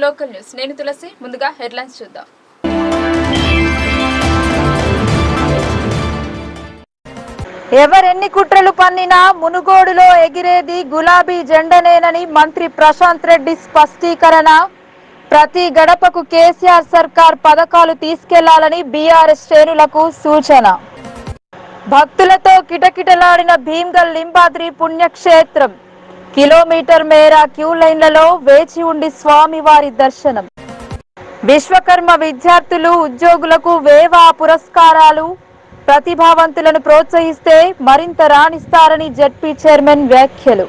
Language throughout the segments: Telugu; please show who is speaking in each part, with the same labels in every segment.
Speaker 1: లోకల్ న్యూస్ నేను తులసి ముందుగా హెడ్లైన్స్ చూద్దాం
Speaker 2: ఎవరెన్ని కుట్రలు పన్నినా మునుగోడులో ఎగిరేది గులాబీ జెండనేనని మంత్రి ప్రశాంత్ రెడ్డి స్పష్టీకరణ ప్రతి గడపకు కేసీఆర్ సర్కార్ పథకాలు తీసుకెళ్లాలని బీఆర్ఎస్ శ్రేణులకు సూచన భక్తులతో కిటకిటలాడిన భీమ్గల్ లింబాద్రి పుణ్యక్షేత్రం కిలోమీటర్ మేర క్యూ లైన్లలో వేచి ఉండి స్వామివారి దర్శనం విశ్వకర్మ విద్యార్థులు ఉద్యోగులకు వేవా పురస్కారాలు ప్రతిభావంతులను ప్రోత్సహిస్తే మరింత రాణిస్తారని జడ్పీ చైర్మన్ వ్యాఖ్యలు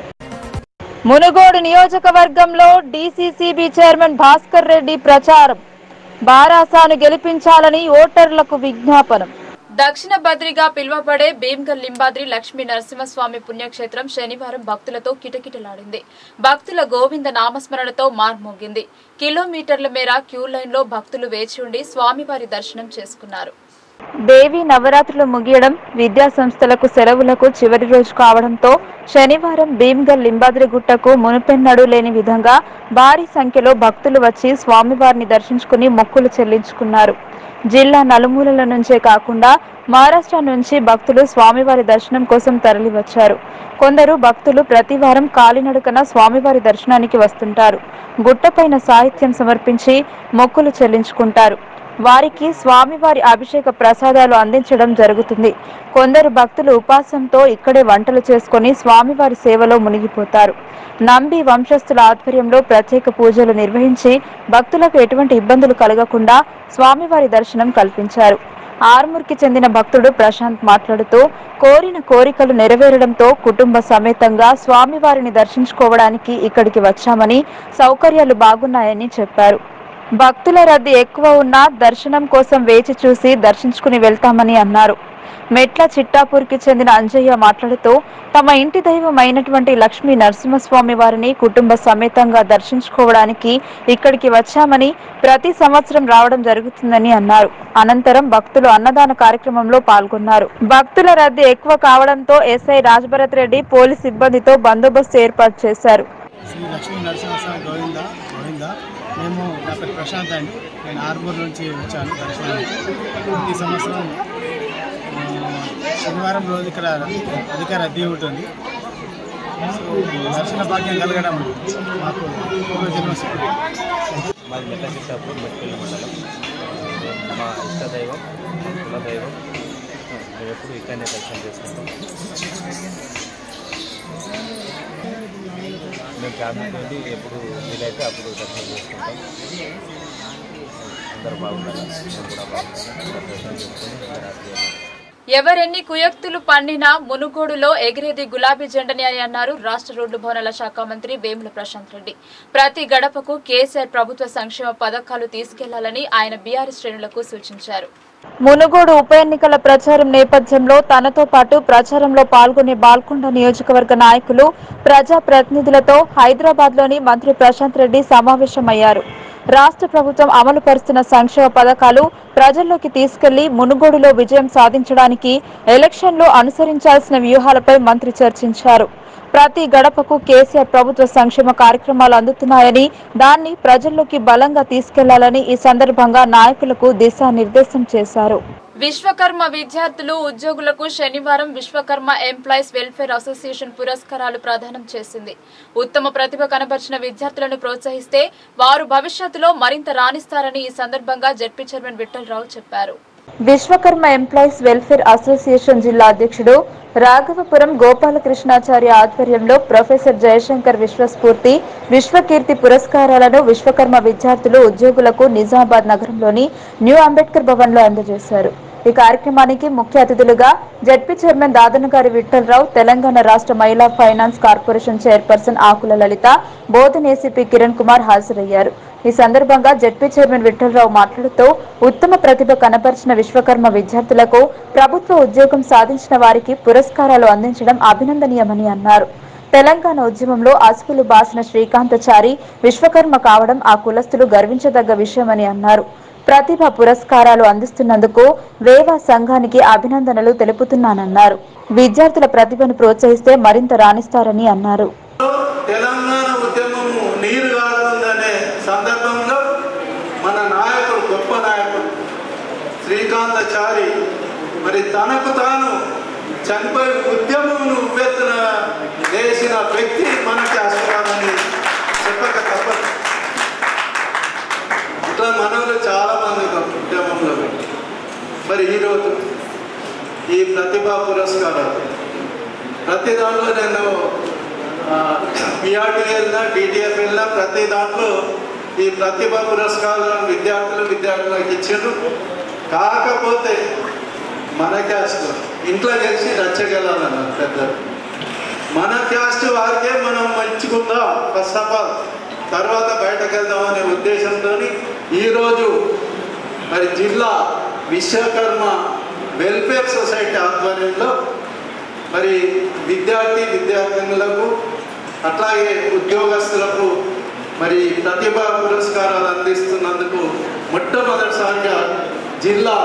Speaker 2: మునుగోడు నియోజకవర్గంలో డీసీసీబీ చైర్మన్ భాస్కర్ రెడ్డి ప్రచారం బారాసాను గెలిపించాలని ఓటర్లకు విజ్ఞాపనం
Speaker 1: దక్షిణ బద్రిగా పిలువబడే భీమ్గల్ లింబాద్రి లక్ష్మీ నరసింహస్వామి పుణ్యక్షేత్రం శనివారం భక్తులతో కిటకిటలాడింది భక్తుల గోవింద నామస్మరణతో మార్మోగింది కిలోమీటర్ల మేర క్యూ లైన్లో భక్తులు వేచి ఉండి స్వామివారి దర్శనం చేసుకున్నారు
Speaker 2: దేవి నవరాత్రులు ముగియడం విద్యా సంస్థలకు సెలవులకు చివరి రోజు కావడంతో శనివారం భీమ్గల్ లింబాద్రి గుట్టకు మునుపెన్నడూ లేని విధంగా భారీ సంఖ్యలో భక్తులు వచ్చి స్వామివారిని దర్శించుకుని మొక్కులు చెల్లించుకున్నారు జిల్లా నలుమూలల నుంచే కాకుండా మహారాష్ట్ర నుంచి భక్తులు స్వామివారి దర్శనం కోసం తరలివచ్చారు కొందరు భక్తులు ప్రతి వారం కాలినడకన స్వామివారి దర్శనానికి వస్తుంటారు గుట్టపైన సాహిత్యం సమర్పించి మొక్కులు చెల్లించుకుంటారు వారికి స్వామివారి అభిషేక ప్రసాదాలు అందించడం జరుగుతుంది కొందరు భక్తులు ఉపాసంతో ఇక్కడే వంటలు చేసుకొని స్వామివారి సేవలో మునిగిపోతారు నంబి వంశస్థుల ఆధ్వర్యంలో ప్రత్యేక పూజలు నిర్వహించి భక్తులకు ఎటువంటి ఇబ్బందులు కలగకుండా స్వామివారి దర్శనం కల్పించారు ఆర్మూర్కి చెందిన భక్తుడు ప్రశాంత్ మాట్లాడుతూ కోరిన కోరికలు నెరవేరడంతో కుటుంబ సమేతంగా స్వామివారిని దర్శించుకోవడానికి ఇక్కడికి వచ్చామని సౌకర్యాలు బాగున్నాయని చెప్పారు భక్తుల రద్దీ ఎక్కువ ఉన్నా దర్శనం కోసం వేచి చూసి దర్శించుకుని వెళ్తామని అన్నారు మెట్ల చిట్టాపూర్కి చెందిన అంజయ్య మాట్లాడుతూ తమ ఇంటి దైవం అయినటువంటి లక్ష్మీ నరసింహస్వామి వారిని కుటుంబ సమేతంగా దర్శించుకోవడానికి ఇక్కడికి వచ్చామని ప్రతి సంవత్సరం రావడం జరుగుతుందని అన్నారు అనంతరం భక్తులు అన్నదాన కార్యక్రమంలో పాల్గొన్నారు భక్తుల రద్దీ ఎక్కువ కావడంతో ఎస్ఐ రాజ్భరత్ రెడ్డి పోలీస్ సిబ్బందితో బందోబస్తు ఏర్పాటు చేశారు
Speaker 3: శ్రీ లక్ష్మీ నరసింహస్వామి గోవింద గోవింద మేము నా పేరు ప్రశాంత్ అండి నేను ఆర్మూర్ నుంచి వచ్చాను దర్శనానికి ఈ సంవత్సరం ఆ, శనివారం రోజు ఇక్కడ అధిక రద్దీ ఉంటుంది సో దర్శన భాగ్యం కలగడం మాకు పూర్వజన్మ సుకృతం.
Speaker 4: మాది మెట్ల చిట్టాపూర్ మెట్పల్లి మండలం మా ఇష్ట దైవం మా కుల దైవం మేము ఎప్పుడు ఇక్కడనే దర్శనం చేసుకుంటాం మేము ఫ్యామిలీతో ఎప్పుడు వీలైతే అప్పుడు దర్శనం చేసుకుంటాం అందరూ బాగుండాలి మేము కూడా బాగుండాలి అందరూ దర్శనం చేసుకుని అందరూ హ్యాపీగా ఉండాలి.
Speaker 1: ఎవరెన్ని కుయక్తులు పండినా మునుగోడులో ఎగిరేది గులాబీ జెండని అని అన్నారు రాష్ట్ర రోడ్డు భవనాల శాఖ మంత్రి వేముల ప్రశాంత్ రెడ్డి ప్రతి గడపకు కేసీఆర్ ప్రభుత్వ సంక్షేమ పథకాలు తీసుకెళ్లాలని ఆయన బీఆర్ఎస్ శ్రేణులకు సూచించారు
Speaker 2: మునుగోడు ఉప ఎన్నికల ప్రచారం నేపథ్యంలో తనతో పాటు ప్రచారంలో పాల్గొనే బాల్కొండ నియోజకవర్గ నాయకులు ప్రజా ప్రతినిధులతో హైదరాబాద్ లోని మంత్రి ప్రశాంత్ రెడ్డి సమావేశమయ్యారు రాష్ట్ర ప్రభుత్వం అమలు పరుస్తున్న సంక్షేమ పథకాలు ప్రజల్లోకి తీసుకెళ్లి మునుగోడులో విజయం సాధించడానికి ఎలక్షన్లో అనుసరించాల్సిన వ్యూహాలపై మంత్రి చర్చించారు ప్రతి గడపకు కేసీఆర్ ప్రభుత్వ సంక్షేమ కార్యక్రమాలు అందుతున్నాయని దాన్ని ప్రజల్లోకి బలంగా తీసుకెళ్లాలని ఈ సందర్భంగా నాయకులకు దిశానిర్దేశం చేశారు
Speaker 1: విశ్వకర్మ విద్యార్థులు ఉద్యోగులకు శనివారం విశ్వకర్మ ఎంప్లాయీస్ వెల్ఫేర్ అసోసియేషన్ పురస్కారాలు ప్రదానం చేసింది ఉత్తమ ప్రతిభ కనబర్చిన విద్యార్థులను ప్రోత్సహిస్తే వారు భవిష్యత్తులో మరింత రాణిస్తారని ఈ సందర్భంగా జడ్పీ చైర్మన్ విఠలరావు చెప్పారు
Speaker 2: విశ్వకర్మ ఎంప్లాయీస్ వెల్ఫేర్ అసోసియేషన్ జిల్లా అధ్యక్షుడు రాఘవపురం గోపాలకృష్ణాచార్య ఆధ్వర్యంలో ప్రొఫెసర్ జయశంకర్ విశ్వస్ఫూర్తి విశ్వకీర్తి పురస్కారాలను విశ్వకర్మ విద్యార్థులు ఉద్యోగులకు నిజామాబాద్ నగరంలోని న్యూ అంబేద్కర్ భవన్ లో అందజేశారు ఈ కార్యక్రమానికి ముఖ్య అతిథులుగా జడ్పీ చైర్మన్ దాదనగారి విఠలరావు తెలంగాణ రాష్ట్ర మహిళా finance corporation chairperson Akula Lalitha Bodhan ACP Kiran Kumar హాజరయ్యారు ఈ సందర్భంగా జడ్పీ చైర్మన్ విఠలరావు మాట్లాడుతూ ఉత్తమ ప్రతిభ కనపరిచిన విశ్వకర్మ విద్యార్థులకు ప్రభుత్వ ఉద్యోగం సాధించిన వారికి పురస్కారాలు అందించడం అభినందనీయమని అన్నారు తెలంగాణ ఉద్యమంలో అసుపులు బాసిన శ్రీకాంతచారి విశ్వకర్మ కావడం ఆ కులస్తులు గర్వించదగ్గ విషయమని అన్నారు ప్రతిభ పురస్కారాలు అందిస్తున్నందుకు వేవా సంఘానికి అభినందనలు తెలుపుతున్నానన్నారు విద్యార్థుల ప్రతిభను ప్రోత్సహిస్తే మరింత రాణిస్తారని అన్నారు
Speaker 5: తెలంగాణ ఉద్యమము నీరు కారుతుందనే సందర్భంగా ఒకసారి మరి తనకు తాను చనిపోయి ఉద్యమం ఉవ్వెత్తున వేసిన వ్యక్తి మనకి ఆశీర్వాదాన్ని చెప్పక తప్పదు ఇట్లా మనలో చాలా మంది ఉన్నారు ఉద్యమంలో మరి ఈరోజు ఈ ప్రతిభా పురస్కారాలు ప్రతి దాంట్లో నేను పిఆర్టీ వెళ్ళినా డిటిఎఫ్ వెళ్ళినా ప్రతి దాంట్లో ఈ ప్రతిభా పురస్కారాలను విద్యార్థులు విద్యార్థులకు ఇచ్చిండ్రు కాకపోతే మన క్యాస్ట్ ఇంట్లో గెలిచి రచ్చగలన్నారు పెద్దలు మన క్యాస్ట్ వారికే మనం మంచుకుందాం ఫస్ట్ ఆఫ్ ఆల్ తర్వాత బయటకు వెళ్దాం అనే ఉద్దేశంతో ఈరోజు మరి జిల్లా విశ్వకర్మ వెల్ఫేర్ సొసైటీ ఆధ్వర్యంలో మరి విద్యార్థి విద్యార్థినులకు అట్లాగే ఉద్యోగస్తులకు మరి ప్రతిభా పురస్కారాలు అందిస్తున్నందుకు మొట్టమొదటిసారిగా జిల్లా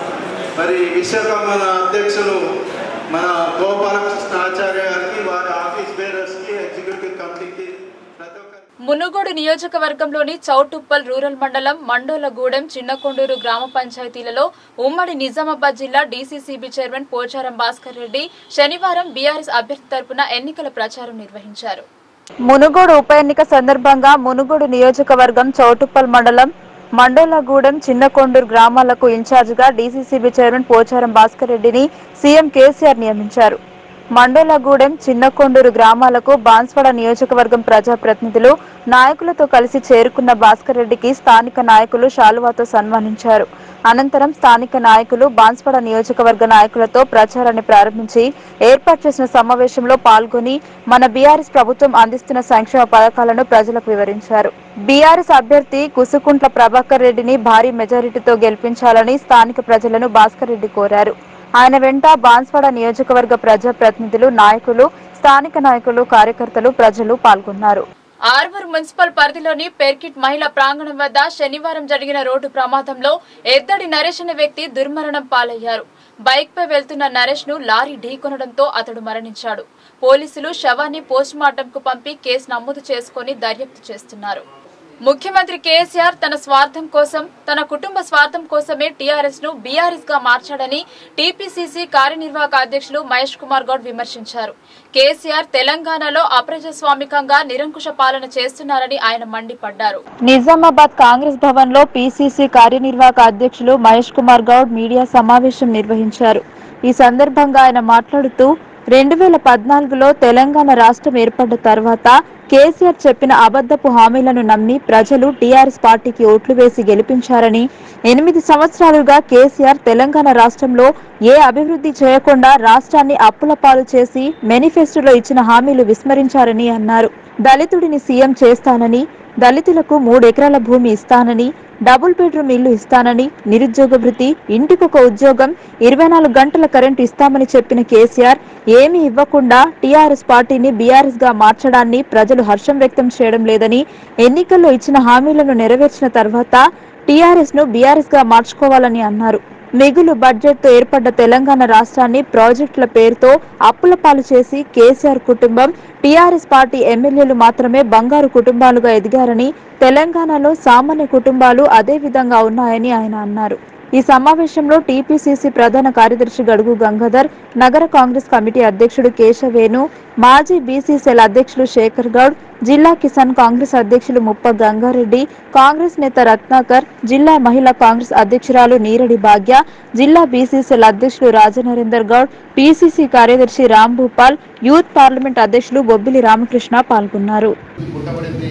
Speaker 5: మరి విశ్వకర్మ అధ్యక్షులు మన గోపాలకృష్ణ ఆచార్య గారికి వారి ఆఫీస్ బేరర్స్కి ఎగ్జిక్యూటివ్ కమిటీకి ప్రతి ఒక్క
Speaker 1: మునుగోడు నియోజకవర్గంలోని చౌటుప్పల్ రూరల్ మండలం మండోలగూడెం చిన్నకొండూరు గ్రామ పంచాయతీలలో ఉమ్మడి నిజామాబాద్ జిల్లా డీసీసీబీ చైర్మన్ పోచారం భాస్కర్ రెడ్డి శనివారం బీఆర్ఎస్ అభ్యర్థి తరపున ఎన్నికల ప్రచారం నిర్వహించారు
Speaker 2: మునుగోడు ఉప ఎన్నిక సందర్భంగా మునుగోడు నియోజకవర్గం చౌటుప్పల్ మండలం మండోలగూడెం చిన్నకొండూరు గ్రామాలకు ఇన్ఛార్జిగా డీసీసీబీ చైర్మన్ పోచారం భాస్కర్ రెడ్డిని సీఎం కేసీఆర్ నియమించారు మండోలగూడెం చిన్నకొండూరు గ్రామాలకు బాన్స్వాడ నియోజకవర్గం ప్రజాప్రతినిధులు నాయకులతో కలిసి చేరుకున్న భాస్కర్ రెడ్డికి స్థానిక నాయకులు శాలువాతో సన్మానించారు అనంతరం స్థానిక నాయకులు బాన్స్వాడ నియోజకవర్గ నాయకులతో ప్రచారాన్ని ప్రారంభించి ఏర్పాటు చేసిన సమావేశంలో పాల్గొని మన బీఆర్ఎస్ ప్రభుత్వం అందిస్తున్న సంక్షేమ పథకాలను ప్రజలకు వివరించారు బీఆర్ఎస్ అభ్యర్థి కుసుకుంట్ల ప్రభాకర్ రెడ్డిని భారీ మెజారిటీతో గెలిపించాలని స్థానిక ప్రజలను భాస్కర్ రెడ్డి కోరారు ఆయన వెంట బాన్స్వాడ నియోజకవర్గ ప్రజాప్రతినిధులు నాయకులు స్థానిక నాయకులు కార్యకర్తలు ప్రజలు పాల్గొన్నారు
Speaker 1: ఆర్మూర్ మున్సిపల్ పరిధిలోని పెర్కిట్ మహిళా ప్రాంగణం వద్ద శనివారం జరిగిన రోడ్డు ప్రమాదంలో ఎద్దడి నరేష్ అనే వ్యక్తి దుర్మరణం పాలయ్యారు బైక్ పై వెళ్తున్న నరేష్ ను లారీ ఢీకొనడంతో అతడు మరణించాడు పోలీసులు శవాన్ని పోస్టుమార్టం కు పంపి కేసు నమోదు చేసుకుని దర్యాప్తు చేస్తున్నారు ముఖ్యమంత్రి కేసీఆర్ తన స్వార్థం కోసం తన కుటుంబ స్వార్థం కోసమే టీఆర్ఎస్ ను బీఆర్ఎస్ గా మార్చాడని టీపీసీసీ కార్యనిర్వాహక అధ్యక్షులు మహేష్ కుమార్ గౌడ్ విమర్శించారు కేసీఆర్ తెలంగాణలో అప్రజాస్వామికంగా నిరంకుశ పాలన చేస్తున్నారని ఆయన మండిపడ్డారు
Speaker 2: నిజామాబాద్ కాంగ్రెస్ భవన్ లో పీసీసీ కార్యనిర్వాహక అధ్యక్షులు మహేష్ కుమార్ గౌడ్ మీడియా సమావేశం నిర్వహించారు ఈ సందర్భంగా ఆయన మాట్లాడుతూ రెండు వేల పద్నాలుగులో తెలంగాణ రాష్ట్రం ఏర్పడ్డ తర్వాత కేసీఆర్ చెప్పిన అబద్ధపు హామీలను నమ్మి ప్రజలు టీఆర్ఎస్ పార్టీకి ఓట్లు వేసి గెలిపించారని ఎనిమిది సంవత్సరాలుగా కేసీఆర్ తెలంగాణ రాష్ట్రంలో ఏ అభివృద్ధి చేయకుండా రాష్ట్రాన్ని అప్పుల పాలు చేసి మేనిఫెస్టోలో ఇచ్చిన హామీలు విస్మరించారని అన్నారు దళితుడిని సీఎం చేస్తానని దళితులకు మూడు ఎకరాల భూమి ఇస్తానని డబుల్ బెడ్రూమ్ ఇల్లు ఇస్తానని నిరుద్యోగ భృతి ఇంటికొక ఉద్యోగం ఇరవై నాలుగు గంటల కరెంటు ఇస్తామని చెప్పిన కేసీఆర్ ఏమీ ఇవ్వకుండా టీఆర్ఎస్ పార్టీని బీఆర్ఎస్ గా మార్చడాన్ని ప్రజలు హర్షం వ్యక్తం చేయడం లేదని ఎన్నికల్లో ఇచ్చిన హామీలను నెరవేర్చిన తర్వాత టీఆర్ఎస్ ను బీఆర్ఎస్ గా మార్చుకోవాలని అన్నారు మిగులు బడ్జెట్ తో ఏర్పడ్డ తెలంగాణ రాష్ట్రాన్ని ప్రాజెక్టుల పేరుతో అప్పుల పాలు చేసి కేసీఆర్ కుటుంబం టీఆర్ఎస్ పార్టీ ఎమ్మెల్యేలు మాత్రమే బంగారు కుటుంబాలుగా ఎదిగారని తెలంగాణలో సామాన్య కుటుంబాలు అదే విధంగా ఉన్నాయని ఆయన అన్నారు ఈ సమావేశంలో టీపీసీసీ ప్రధాన కార్యదర్శి గడుగు గంగాధర్ నగర కాంగ్రెస్ కమిటీ అధ్యక్షుడు కేశవేణు మాజీ బీసీసీఎల్ అధ్యక్షులు శేఖర్ గౌడ్ జిల్లా కిసాన్ కాంగ్రెస్ అధ్యక్షులు ముప్ప గంగారెడ్డి కాంగ్రెస్ నేత రత్నాకర్ జిల్లా మహిళా కాంగ్రెస్ అధ్యక్షురాలు నీరడి భాగ్య జిల్లా బీసీసీఎల్ అధ్యక్షులు రాజనరేందర్ గౌడ్ పీసీసీ కార్యదర్శి రామ్ భూపాల్ యూత్ పార్లమెంట్ అధ్యక్షులు బొబ్బిలి రామకృష్ణ పాల్గొన్నారు
Speaker 6: పుట్టబడింది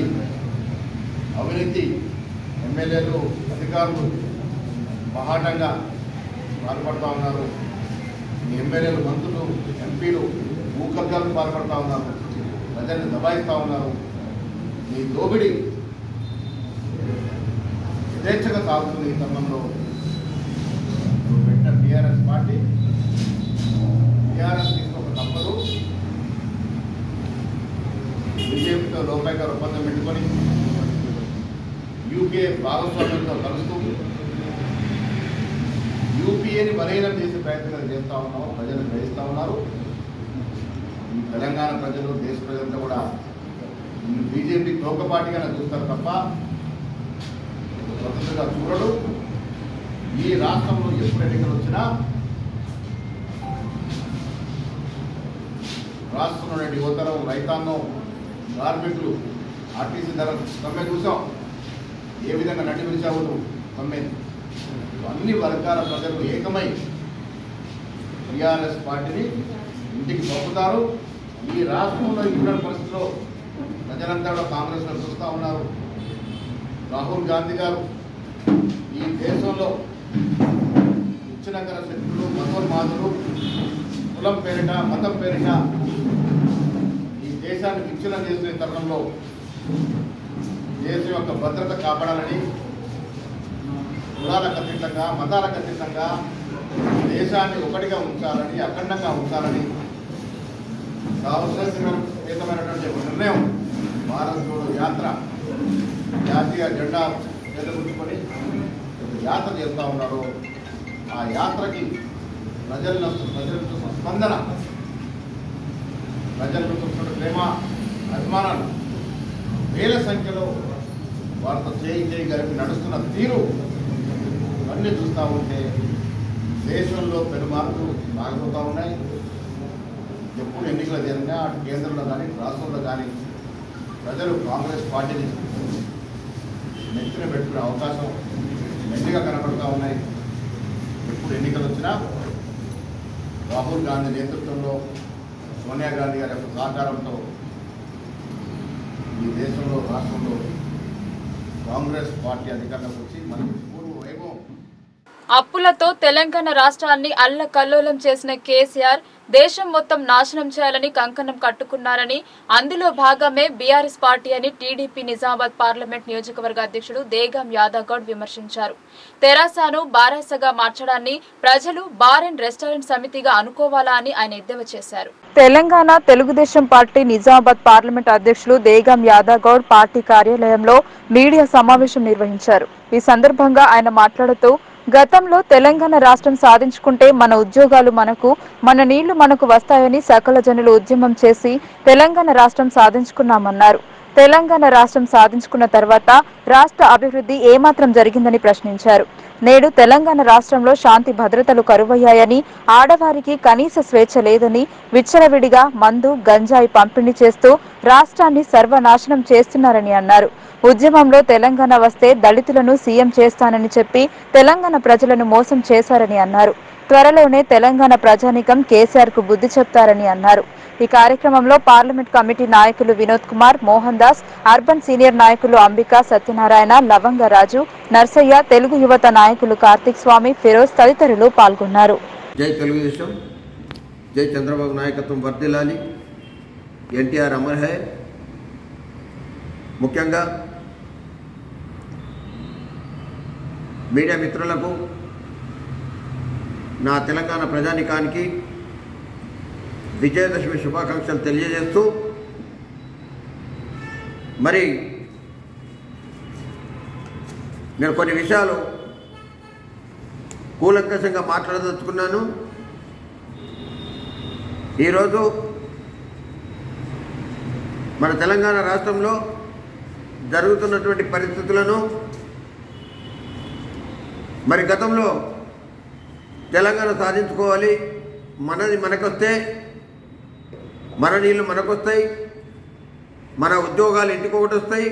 Speaker 6: అవినీతి ఎమ్మెల్యేలు అధికారులు మహాటంగా పాల్పడుతూ ఉన్నారు ఈ ఎమ్మెల్యేలు మంత్రులు ఎంపీలు భూకబ్జాలకు పాల్పడుతూ ఉన్నారు ప్రజల్ని దబాయిస్తూ ఉన్నారు ఈ దోపిడీ యథేచ్ఛగా సాగుతుంది ఈ తరుణంలో పెట్టిన టీఆర్ఎస్ పార్టీ టీఆర్ఎస్ తీసుకోక తప్పదు బీజేపీతో లోపాయకర ఒప్పందం పెట్టుకొని యూపీఏ భాగస్వామ్యంతో కలుస్తూ యూపీఏని బలహీనం చేసే ప్రయత్నాలు చేస్తూ ఉన్నాము ప్రజలు గ్రహిస్తూ ఉన్నారు ఈ తెలంగాణ ప్రజలు దేశ ప్రజలంతా కూడా ఈ బీజేపీ తోకపాటిగానే చూస్తారు తప్ప స్వతంత్రంగా చూడడు ఈ రాష్ట్రంలో ఎప్పుడు ఎన్నికలు వచ్చినా రాష్ట్రంలోని యువతరం రైతాంగం కార్మికులు ఆర్టీసీ ధర సమ్మె చూసాం ఏ విధంగా నటి విరిచావు సమ్మె అన్ని వర్గాల ప్రజలు ఏకమై టీఆర్ఎస్ పార్టీని ఇంటికి పంపుతారు ఈ రాష్ట్రంలో ఇప్పుడున్న పరిస్థితిలో ప్రజలంతా కూడా కాంగ్రెస్ వైపు చూస్తూ ఉన్నారు రాహుల్ గాంధీ గారు ఈ దేశంలో ఉచ్చినగర శక్తులు మతోన్మాదులు కులం పేరిట మతం పేరిట ఈ దేశాన్ని విచ్ఛిన్నం చేసే తరుణంలో దేశం యొక్క భద్రత కాపాడాలని కులాలకు అతీతంగా మతాలకు అతీతంగా దేశాన్ని ఒకటిగా ఉంచాలని అఖండంగా ఉంచాలని సాహసోపేతమైనటువంటి ఒక నిర్ణయం భారత్ జోడో యాత్ర జాతీయ జెండా ఎదుర్కొంటుకొని ఒక యాత్ర చేస్తూ ఉన్నారు ఆ యాత్రకి ప్రజల ప్రజల నుంచి స్పందన ప్రజల నుంచి వస్తున్న ప్రేమ అభిమానాలు వేల సంఖ్యలో వాళ్ళతో చేయి చేయి కలిపి నడుస్తున్న తీరు ఇవన్నీ చూస్తూ ఉంటే దేశంలో పెను మార్పులు సాగిపోతూ ఉన్నాయి ఎప్పుడు ఎన్నికలు జరిగినా అటు కేంద్రంలో కానీ రాష్ట్రంలో కానీ ప్రజలు కాంగ్రెస్ పార్టీని నెత్తిన పెట్టుకునే అవకాశం మెండుగా కనపడుతూ ఉన్నాయి ఎప్పుడు ఎన్నికలు వచ్చినా రాహుల్ గాంధీ నేతృత్వంలో సోనియా గాంధీ గారి యొక్క సహకారంతో ఈ దేశంలో రాష్ట్రంలో కాంగ్రెస్ పార్టీ అధికారంలోకి వచ్చి మనకి పూర్వ వైభవం
Speaker 1: అప్పులతో తెలంగాణ రాష్ట్రాన్ని అల్లకల్లోలం చేసిన కేసీఆర్ దేశం మొత్తం నాశనం చేయాలని కంకణం కట్టుకున్నారని అందులో భాగమే బీఆర్ఎస్ పార్టీ అని టీడీపీ నిజామాబాద్ పార్లమెంట్ నియోజకవర్గ అధ్యక్షుడు దేగం యాదవ్ గౌడ్ విమర్శించారు తెరాసాను బారాసగా మార్చడాన్ని ప్రజలు బార్ అండ్ రెస్టారెంట్ సమితిగా అనుకోవాలా అని ఆయన ఎద్దేవా చేశారు
Speaker 2: తెలంగాణ తెలుగుదేశం పార్టీ నిజామాబాద్ పార్లమెంట్ అధ్యక్షులు దేగం యాదవ్ గౌడ్ పార్టీ కార్యాలయంలో మీడియా సమావేశం నిర్వహించారు ఈ సందర్భంగా ఆయన మాట్లాడుతూ గతంలో తెలంగాణ రాష్ట్రం సాధించుకుంటే మన ఉద్యోగాలు మనకు మన నీళ్లు మనకు వస్తాయని సకల జనులు ఉద్యమం చేసి తెలంగాణ రాష్ట్రం సాధించుకున్నామన్నారు తెలంగాణ రాష్ట్రం సాధించుకున్న తర్వాత రాష్ట్ర అభివృద్ధి ఏమాత్రం జరిగిందని ప్రశ్నించారు నేడు తెలంగాణ రాష్ట్రంలో శాంతి భద్రతలు కరువయ్యాయని ఆడవారికి కనీస స్వేచ్ఛ లేదని విచ్చలవిడిగా మందు గంజాయి పంపిణీ చేస్తూ రాష్ట్రాన్ని సర్వనాశనం చేస్తున్నారని అన్నారు ఉద్యమంలో తెలంగాణ వస్తే దళితులను సీఎం చేస్తానని చెప్పి తెలంగాణ ప్రజలను మోసం చేశారని అన్నారు త్వరలోనే తెలంగాణ ప్రజానీకం కేసీఆర్ కు బుద్ధి చెప్తారని అన్నారు ఈ కార్యక్రమంలో పార్లమెంట్ కమిటీ నాయకులు వినోద్ కుమార్ మోహన్ దాస్ అర్బన్ సీనియర్ నాయకులు అంబికా సత్యనారాయణ లవంగరాజు నర్సయ్య తెలుగు యువత నాయకులు కార్తిక్ స్వామి ఫిరోజ్ తదితరులు పాల్గొన్నారు
Speaker 7: జై తెలుగుదేశం జై చంద్రబాబు నాయకత్వం వర్ధిల్లాలి ఎన్టీఆర్ అమర్ హై ముఖ్యంగా మీడియా మిత్రులకు నా తెలంగాణ ప్రజానికానికి విజయదశమి శుభాకాంక్షలు తెలియజేస్తూ మరి నేను కొన్ని విషయాలు కూలంకషంగా మాట్లాడదలుచుకున్నాను ఈరోజు మన తెలంగాణ రాష్ట్రంలో జరుగుతున్నటువంటి పరిస్థితులను మరి గతంలో తెలంగాణ సాధించుకోవాలి మనది మనకొస్తే మన నీళ్ళు మనకొస్తాయి మన ఉద్యోగాలు ఇంటికి ఒకటి వస్తాయి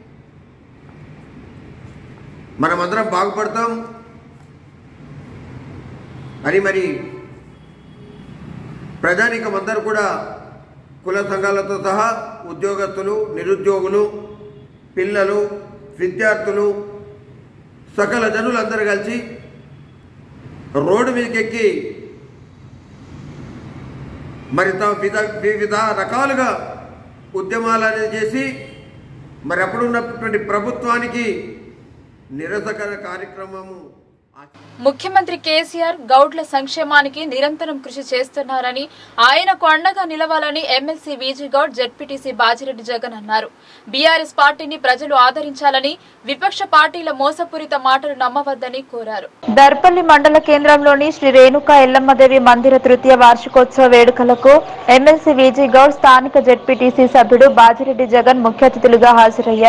Speaker 7: మనమందరం బాగుపడతాం అని మరి ప్రజానికం అందరూ కూడా కుల సంఘాలతో సహా ఉద్యోగస్తులు నిరుద్యోగులు పిల్లలు విద్యార్థులు సకల జనులందరూ కలిసి రోడ్డు మీదకి ఎక్కి మరి తమ విధ వివిధ రకాలుగా ఉద్యమాలు అనేది చేసి మరి అప్పుడున్నటువంటి ప్రభుత్వానికి నిరసకర కార్యక్రమము
Speaker 1: ముఖ్యమంత్రి కేసీఆర్ గౌడ్ల సంక్షేమానికి నిరంతరం కృషి చేస్తున్నారని ఆయనకు అండగా నిలవాలని MLC VG Goud ZPTC Bajireddy Jagan అన్నారు బీఆర్ఎస్ పార్టీని ప్రజలు ఆదరించాలని విపక్ష పార్టీల మోసపూరిత మాటలు నమ్మవద్దని కోరారు
Speaker 2: దర్పల్లి మండల కేంద్రంలోని శ్రీ రేణుకా ఎల్లమ్మదేవి మందిర తృతీయ వార్షికోత్సవ వేడుకలకు ఎమ్మెల్సీ విజయ్ గౌడ్ స్థానిక జెడ్పీటీసీ సభ్యుడు బాజిరెడ్డి జగన్ ముఖ్య అతిథులుగా హాజరయ్యారు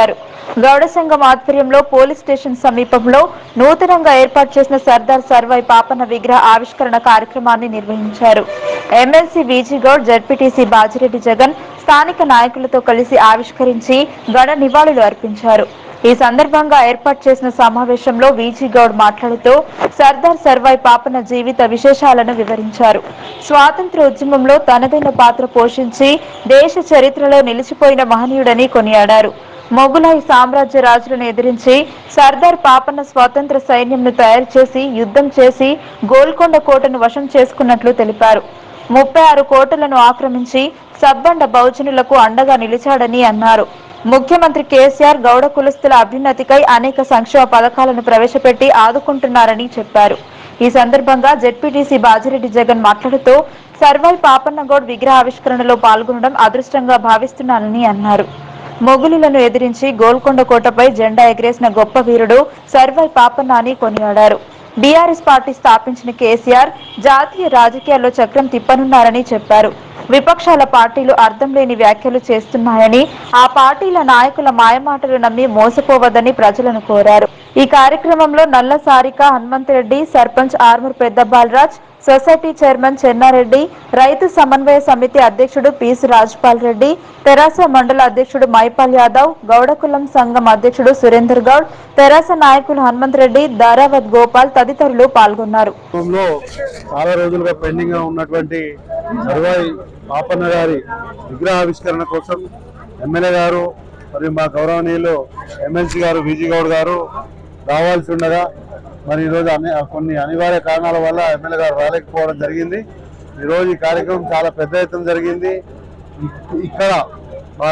Speaker 2: గౌడ సంఘం ఆధ్వర్యంలో పోలీస్ స్టేషన్ సమీపంలో నూతనంగా ఏర్పాటు చేసిన సర్దార్ సర్వాయి పాపన్న విగ్రహ ఆవిష్కరణ కార్యక్రమాన్ని నిర్వహించారు MLC VG Goud ZPTC Bajireddy Jagan స్థానిక నాయకులతో కలిసి ఆవిష్కరించి గణ నివాళులు అర్పించారు ఈ సందర్భంగా ఏర్పాటు చేసిన సమావేశంలో వీజీ గౌడ్ మాట్లాడుతూ సర్దార్ సర్వాయి పాపన జీవిత విశేషాలను వివరించారు స్వాతంత్ర ఉద్యమంలో తనదైన పాత్ర పోషించి దేశ చరిత్రలో నిలిచిపోయిన మహనీయుడని కొనియాడారు మొగులాయి సామ్రాజ్య రాజులను ఎదిరించి సర్దార్ పాపన్న స్వాతంత్ర సైన్యంను తయారు చేసి యుద్ధం చేసి గోల్కొండ కోటను వశం చేసుకున్నట్లు తెలిపారు ముప్పై ఆరు కోటలను ఆక్రమించి సబ్బండ బహుజనులకు అండగా నిలిచాడని అన్నారు ముఖ్యమంత్రి కేసీఆర్ గౌడ కులస్తుల అభ్యున్నతికై అనేక సంక్షేమ పథకాలను ప్రవేశపెట్టి ఆదుకుంటున్నారని చెప్పారు ఈ సందర్భంగా జెడ్పీటీసీ బాజిరెడ్డి జగన్ మాట్లాడుతూ సర్వాయి పాపన్నగౌడ్ విగ్రహ ఆవిష్కరణలో పాల్గొనడం అదృష్టంగా భావిస్తున్నానని అన్నారు మొగులులను ఎదిరించి గోల్కొండ కోటపై జెండా ఎగరేసిన గొప్ప వీరుడు సర్వై పాపన్న అని కొనియాడారు బీఆర్ఎస్ పార్టీ స్థాపించిన కేసీఆర్ జాతీయ రాజకీయాల్లో చక్రం తిప్పనున్నారని చెప్పారు విపక్షాల పార్టీలు అర్థం లేని వ్యాఖ్యలు చేస్తున్నాయని ఆ పార్టీల నాయకుల మాయమాటలు నమ్మి మోసపోవద్దని ప్రజలను కోరారు ఈ కార్యక్రమంలో నల్ల సారిక హనుమంతరెడ్డి సర్పంచ్ ఆర్మూర్ పెద్ద బాలరాజ్ సొసైటీ చైర్మన్ చెన్నారెడ్డి రైతు సమన్వయ సమితి అధ్యక్షుడు పీసు రాజ్పాల్ రెడ్డి తెరాస మండల అధ్యక్షుడు మైపాల్ యాదవ్ గౌడకులం సంఘం అధ్యక్షుడు సురేందర్ గౌడ్ తెరాస నాయకులు హనుమంత్ రెడ్డి దారావత్ గోపాల్ తదితరులు పాల్గొన్నారు
Speaker 8: లో చాలా రోజులుగా పెండింగ్ గా ఉన్నటువంటి సర్వాయి పాపన్న గారి విగ్రహావిష్కరణ కోసం ఎమ్మెల్యే గారు మరియు మా గౌరవనీయులు ఎమ్మెల్సీ గారు విజయ్ గౌడ్ గారు రావాల్సి ఉండగా మరి ఈరోజు అన్ని కొన్ని అనివార్య కారణాల వల్ల ఎమ్మెల్యే గారు రాలేకపోవడం జరిగింది ఈరోజు ఈ కార్యక్రమం చాలా పెద్ద ఎత్తున జరిగింది ఇక్- ఇక్కడ మా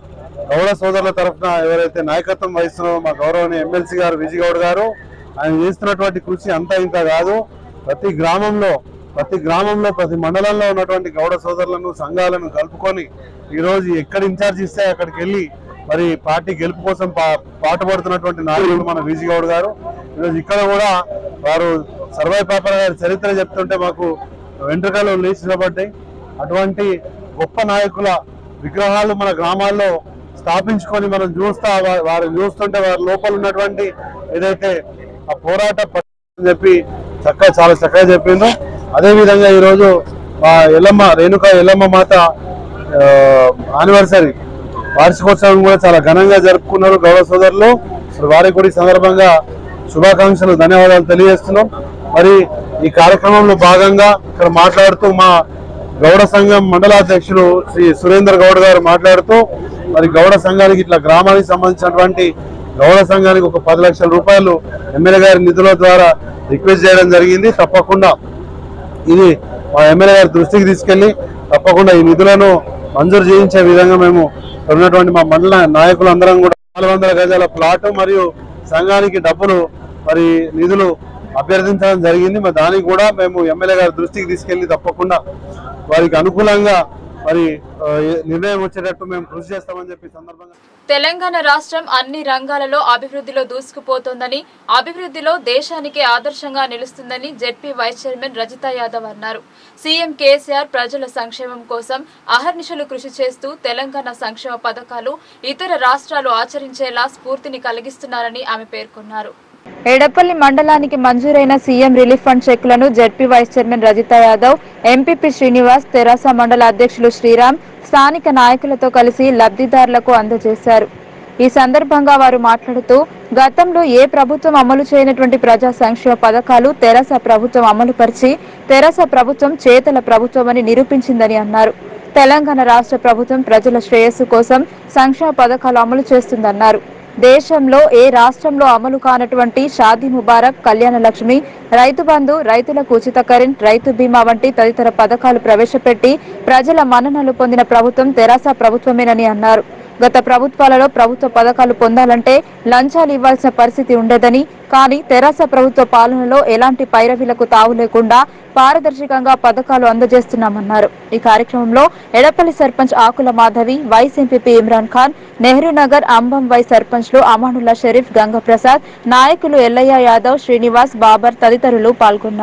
Speaker 8: గౌడ సోదరుల తరఫున ఎవరైతే నాయకత్వం వహిస్తున్నారో మా గౌరవనీయ ఎమ్మెల్సీ గారు విజయ్ గౌడ్ గారు ఆయన చేస్తున్నటువంటి కృషి అంతా ఇంత కాదు ప్రతి గ్రామంలో ప్రతి గ్రామంలో ప్రతి మండలంలో ఉన్నటువంటి గౌడ సోదరులను సంఘాలను కలుపుకొని ఈ రోజు ఎక్కడ ఇన్ఛార్జ్ ఇస్తే అక్కడికి వెళ్ళి మరి పార్టీ గెలుపు కోసం పా పాటుపడుతున్నటువంటి నాయకులు మన విజయ్ గౌడ్ గారు ఈరోజు ఇక్కడ కూడా వారు సర్వై పాపర గారి చరిత్ర చెప్తుంటే మాకు వెంట్రుకలు లేచి నిలబడ్డాయి అటువంటి గొప్ప నాయకుల విగ్రహాలు మన గ్రామాల్లో స్థాపించుకొని మనం చూస్తా వా- వారిని చూస్తుంటే వారి లోపల ఉన్నటువంటి ఏదైతే ఆ పోరాట పట్టు అని చెప్పి చక్కగా చాలా చక్కగా చెప్పిండు అదే విధంగా ఈరోజు మా ఎల్లమ్మ రేణుక ఎల్లమ్మ మాత ఆనివర్సరీ వార్షికోత్సవం కూడా చాలా ఘనంగా జరుపుకున్నారు గౌరవ సోదరులు మరి వారికి కూడా ఈ సందర్భంగా శుభాకాంక్షలు ధన్యవాదాలు తెలియజేస్తున్నాం మరి ఈ కార్యక్రమంలో భాగంగా ఇక్కడ మాట్లాడుతూ మా గౌడ సంఘం మండలాధ్యక్షులు శ్రీ సురేందర్ గౌడ్ గారు మాట్లాడుతూ మరి గౌడ సంఘానికి ఇట్లా గ్రామానికి సంబంధించినటువంటి గౌడ సంఘానికి ఒక పది లక్షల రూపాయలు ఎమ్మెల్యే గారి నిధుల ద్వారా రిక్వెస్ట్ చేయడం జరిగింది తప్పకుండా ఇది మా ఎమ్మెల్యే గారి దృష్టికి తీసుకెళ్లి తప్పకుండా ఈ నిధులను మంజూరు చేయించే విధంగా మేము ఇక్కడ ఉన్నటువంటి మా మండల నాయకులందరం కూడా నాలుగు వందల గజాల ప్లాట్ మరియు సంఘానికి డబ్బులు మరి నిధులు అభ్యర్థించడం జరిగింది మరి దానికి కూడా మేము ఎమ్మెల్యే గారి దృష్టికి తీసుకెళ్లి తప్పకుండా వారికి అనుకూలంగా మరి ఆ, ఏ- నిర్ణయం వచ్చేటట్టు మేము కృషి చేస్తామని చెప్పి ఈ సందర్భంగా
Speaker 1: తెలంగాణ రాష్ట్రం అన్ని రంగాలలో అభివృద్ధిలో దూసుకుపోతోందని అభివృద్ధిలో దేశానికి ఆదర్శంగా నిలుస్తుందని ZP vice chairman Rajitha Yadav అన్నారు సీఎం కేసీఆర్ ప్రజల సంక్షేమం కోసం అహర్నిశలు కృషి చేస్తూ తెలంగాణ సంక్షేమ పథకాలు ఇతర రాష్ట్రాలు ఆచరించేలా స్ఫూర్తిని కలిగిస్తున్నారని ఆమె పేర్కొన్నారు
Speaker 2: ఎడపల్లి మండలానికి మంజూరైన సీఎం రిలీఫ్ ఫండ్ చెక్కులను ZP vice chairman Rajitha Yadav MPP Srinivas TRS మండల అధ్యక్షులు శ్రీరామ్ స్థానిక నాయకులతో కలిసి లబ్ధిదారులకు అందజేశారు ఈ సందర్భంగా వారు మాట్లాడుతూ గతంలో ఏ ప్రభుత్వం అమలు చేయనటువంటి ప్రజా సంక్షేమ పథకాలు తెరాస ప్రభుత్వం అమలు పరిచి తెరాస ప్రభుత్వం చేతల ప్రభుత్వం అని నిరూపించిందని అన్నారు తెలంగాణ రాష్ట్ర ప్రభుత్వం ప్రజల శ్రేయస్సు కోసం సంక్షేమ పథకాలు అమలు చేస్తుందన్నారు దేశంలో ఏ రాష్ట్రంలో అమలు కానటువంటి షాదీ ముబారక్ కళ్యాణ లక్ష్మి రైతు బంధు రైతులకు ఉచిత కరెంట్ రైతు బీమా వంటి తదితర పథకాలు ప్రవేశపెట్టి ప్రజల మన్ననలు పొందిన ప్రభుత్వం తెరాస ప్రభుత్వమేనని అన్నారు గత ప్రభుత్వాలలో ప్రభుత్వ పథకాలు పొందాలంటే లంచాలు ఇవ్వాల్సిన పరిస్థితి ఉండేదని కానీ తెరాస ప్రభుత్వ పాలనలో ఎలాంటి పైరవీలకు తావు లేకుండా పారదర్శకంగా పథకాలు అందజేస్తున్నామన్నారు ఈ కార్యక్రమంలో ఎడపల్లి సర్పంచ్ ఆకుల మాధవి వైస్ ఎంపీపీ ఇమ్రాన్ ఖాన్ నెహ్రూ నగర్ అంబం వై సర్పంచ్లు అమానుల్లా షరీఫ్ గంగప్రసాద్ నాయకులు ఎల్లయ్య యాదవ్ శ్రీనివాస్ బాబర్ తదితరులు పాల్గొన్నారు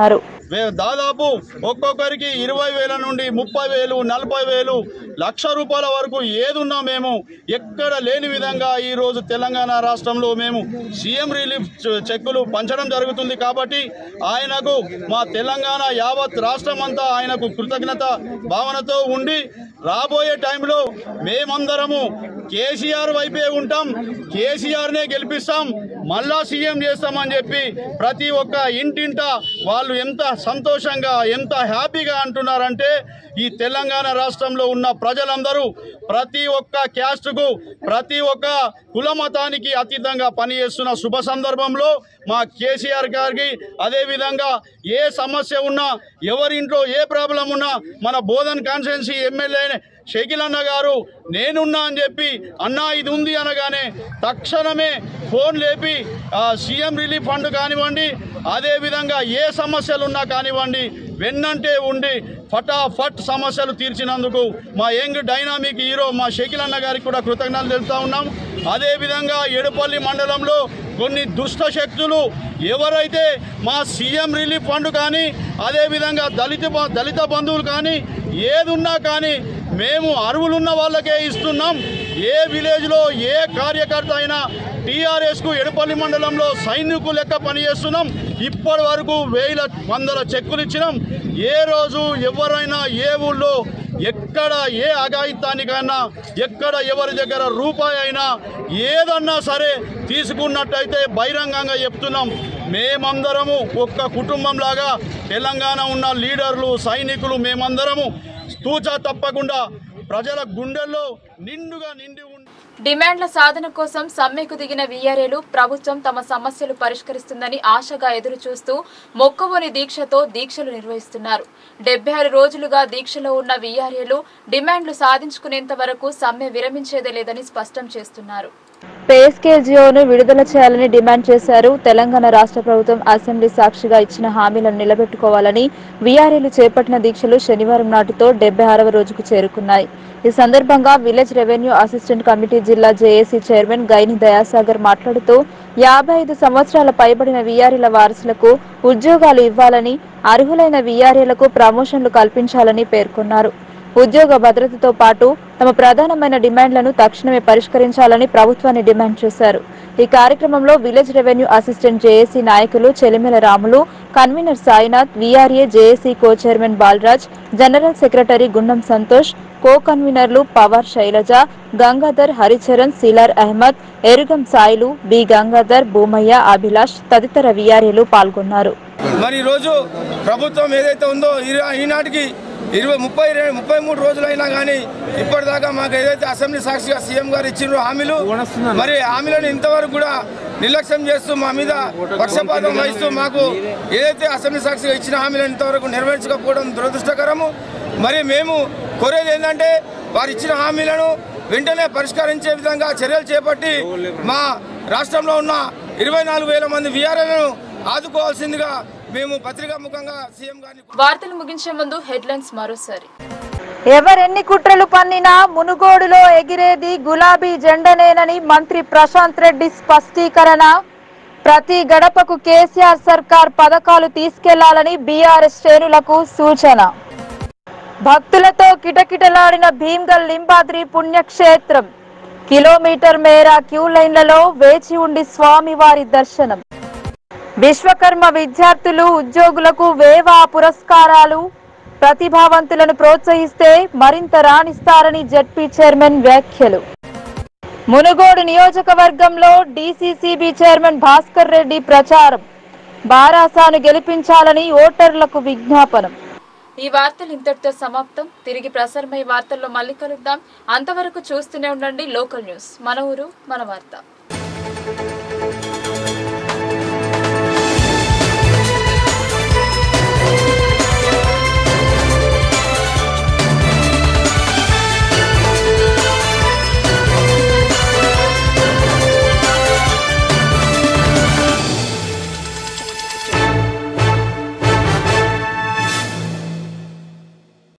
Speaker 9: వే- దాదాపు ఒక్కొక్కరికి ఇరవై వేల నుండి ముప్పై వేలు నలభై వేలు లక్ష రూపాయల వరకు ఏదున్నా మేము ఎక్కడ లేని విధంగా ఈరోజు తెలంగాణ రాష్ట్రంలో మేము సీఎం రిలీఫ్ చె- చెక్కులు పంచడం జరుగుతుంది కాబట్టి ఆయనకు మా తెలంగాణ యావత్ రాష్ట్రం అంతా ఆయనకు కృతజ్ఞత భావనతో ఉండి రాబోయే టైంలో మేమందరము కేసీఆర్ వైపే ఉంటాం కేసీఆర్నే గెలిపిస్తాం మళ్ళా సీఎం చేస్తామని చెప్పి ప్రతి ఒక్క ఇంటింట వాళ్ళు ఎంత సంతోషంగా ఎంత హ్యాపీగా అంటున్నారంటే ఈ తెలంగాణ రాష్ట్రంలో ఉన్న ప్రజలందరూ ప్రతి ఒక్క క్యాస్ట్కు ప్రతి ఒక్క కుల మతానికి అతీతంగా పనిచేస్తున్న శుభ సందర్భంలో మా కేసీఆర్ గారికి అదేవిధంగా ఏ సమస్య ఉన్నా ఎవరింట్లో ఏ ప్రాబ్లం ఉన్నా మన బోధన్ కాన్స్టిట్యున్సీ ఎమ్మెల్యే షకీల్ అన్న గారు నేనున్నా అని చెప్పి అన్నా ఇది ఉంది అనగానే తక్షణమే ఫోన్ లేపి ఆ, సీఎం రిలీఫ్ ఫండ్ కానివ్వండి అదేవిధంగా ఏ సమస్యలు ఉన్నా కానివ్వండి వెన్నంటే ఉండి ఫటాఫట్ సమస్యలు తీర్చినందుకు మా యంగ్ డైనామిక్ హీరో మా షకీల్ అన్న గారికి కూడా కృతజ్ఞతలు తెలుపుతా ఉన్నాం అదేవిధంగా ఎడుపల్లి మండలంలో కొన్ని దుష్ట శక్తులు ఎవరైతే మా సీఎం రిలీఫ్ ఫండ్ కానీ అదేవిధంగా దళిత బ- దళిత బంధువులు కానీ ఏదున్నా కానీ మేము అరువులున్న వాళ్ళకే ఇస్తున్నాం ఏ విలేజ్లో ఏ కార్యకర్త అయినా టీఆర్ఎస్కు ఎడపల్లి మండలంలో సైనికు లెక్క పనిచేస్తున్నాం ఇప్పటి వరకు వేల వందల చెక్కులు ఇచ్చినాం ఏ రోజు ఎవరైనా ఏ ఊళ్ళో ఎక్కడ ఏ అఘాయిత్యానికైనా ఎక్కడ ఎవరి దగ్గర రూపాయి అయినా ఏదన్నా సరే తీసుకున్నట్టయితే బహిరంగంగా చెప్తున్నాం మేమందరము ఒక్క కుటుంబంలాగా తెలంగాణ ఉన్న లీడర్లు సైనికులు మేమందరము తూచా తప్పకుండా ప్రజల గుండెల్లో నిండుగా నిండి ఉండి
Speaker 1: డిమాండ్ల సాధన కోసం సమ్మెకు దిగిన వీఆర్ఏలు ప్రభుత్వం తమ సమస్యలు పరిష్కరిస్తుందని ఆశగా ఎదురు చూస్తూ మొక్కవోని దీక్షతో దీక్షలు నిర్వహిస్తున్నారు డెబ్బై ఆరు రోజులుగా దీక్షలో ఉన్న వీఆర్ఏలు డిమాండ్లు సాధించుకునేంత వరకు సమ్మె విరమించేదే లేదని స్పష్టం చేస్తున్నారు
Speaker 2: పేఎస్కేజీఓను విడుదల చేయాలని డిమాండ్ చేశారు తెలంగాణ రాష్ట్ర ప్రభుత్వం అసెంబ్లీ సాక్షిగా ఇచ్చిన హామీలను నిలబెట్టుకోవాలని వీఆర్ఏలు చేపట్టిన దీక్షలు శనివారం నాటితో డెబ్బై ఆరవ రోజుకు చేరుకున్నాయి ఈ సందర్భంగా విలేజ్ రెవెన్యూ అసిస్టెంట్ కమిటీ జిల్లా జేఏసీ చైర్మన్ గైని దయాసాగర్ మాట్లాడుతూ యాభై ఐదు సంవత్సరాల పైబడిన వీఆర్ఏల వారసులకు ఉద్యోగాలు ఇవ్వాలని అర్హులైన వీఆర్ఏలకు ప్రమోషన్లు కల్పించాలని పేర్కొన్నారు ఉద్యోగ భద్రతతో పాటు తమ ప్రధానమైన డిమాండ్లను తక్షణమే పరిష్కరించాలని ప్రభుత్వాన్ని డిమాండ్ చేశారు ఈ కార్యక్రమంలో విలేజ్ రెవెన్యూ అసిస్టెంట్ జేఏసీ నాయకులు Chelimela Ramulu convener Sainath VRA JAC co chairman Balaraj general secretary Gundam Santosh co కన్వీనర్లు పవార్ శైలజ గంగాధర్ హరిచరణ్ సీలార్ అహ్మద్ ఎరుగం సాయిలు బి గంగాధర్ భూమయ్య అభిలాష్ తదితర వీఆర్ఏలు పాల్గొన్నారు
Speaker 10: మరి ఈరోజు ప్రభుత్వం ఏదైతే ఉందో ఈ- ఈనాటికి ఇరవై ముప్పై రె- ముప్పై మూడు రోజులైనా కానీ ఇప్పటిదాకా మాకు ఏదైతే అసెంబ్లీ సాక్షిగా సీఎం గారు ఇచ్చిన హామీలు మరి హామీలను ఇంతవరకు కూడా నిర్లక్ష్యం చేస్తూ మా మీద పక్షపాతం వహిస్తూ మాకు ఏదైతే అసెంబ్లీ సాక్షిగా ఇచ్చిన హామీలను ఇంతవరకు నెరవేర్చకపోవడం దురదృష్టకరము మరి మేము కోరేది ఏంటంటే వారు ఇచ్చిన హామీలను వెంటనే పరిష్కరించే విధంగా చర్యలు చేపట్టి మా రాష్ట్రంలో ఉన్న ఇరవై నాలుగు వేల మంది విఆర్ఏలను ఆదుకోవాల్సిందిగా మేము పత్రికా ముఖంగా సీఎం గారిని
Speaker 1: వార్తలు ముగించే ముందు హెడ్లైన్స్ మరోసారి
Speaker 2: ఎవరెన్ని కుట్రలు పన్నినా మునుగోడులో ఎగిరేది గులాబీ జెండనేనని మంత్రి ప్రశాంత్ రెడ్డి స్పష్టీకరణ ప్రతి గడపకు కేసీఆర్ సర్కార్ పథకాలు తీసుకెళ్లాలని బీఆర్ఎస్ శ్రేణులకు సూచన భక్తులతో కిటకిటలాడిన భీమ్గల్ లింబాద్రి పుణ్యక్షేత్రం కిలోమీటర్ మేర క్యూ లైన్లలో వేచి ఉండి స్వామివారి దర్శనం విశ్వకర్మ విద్యార్థులు ఉద్యోగులకు వేవా పురస్కారాలు ప్రతిభావంతులను ప్రోత్సహిస్తే మరింత రాణిస్తారని జడ్పీ చైర్మన్ వ్యాఖ్యలు మునుగోడు నియోజకవర్గంలో డీసీసీబీ చైర్మన్ భాస్కర్ రెడ్డి ప్రచారం బారాసాను గెలిపించాలని ఓటర్లకు విజ్ఞాపనం
Speaker 1: ఈ వార్తలు ఇంతటితో సమాప్తం తిరిగి ప్రసారమయ్యే వార్తల్లో మళ్ళీ కలుద్దాం అంతవరకు చూస్తూనే ఉండండి లోకల్ న్యూస్ మన ఊరు మన వార్త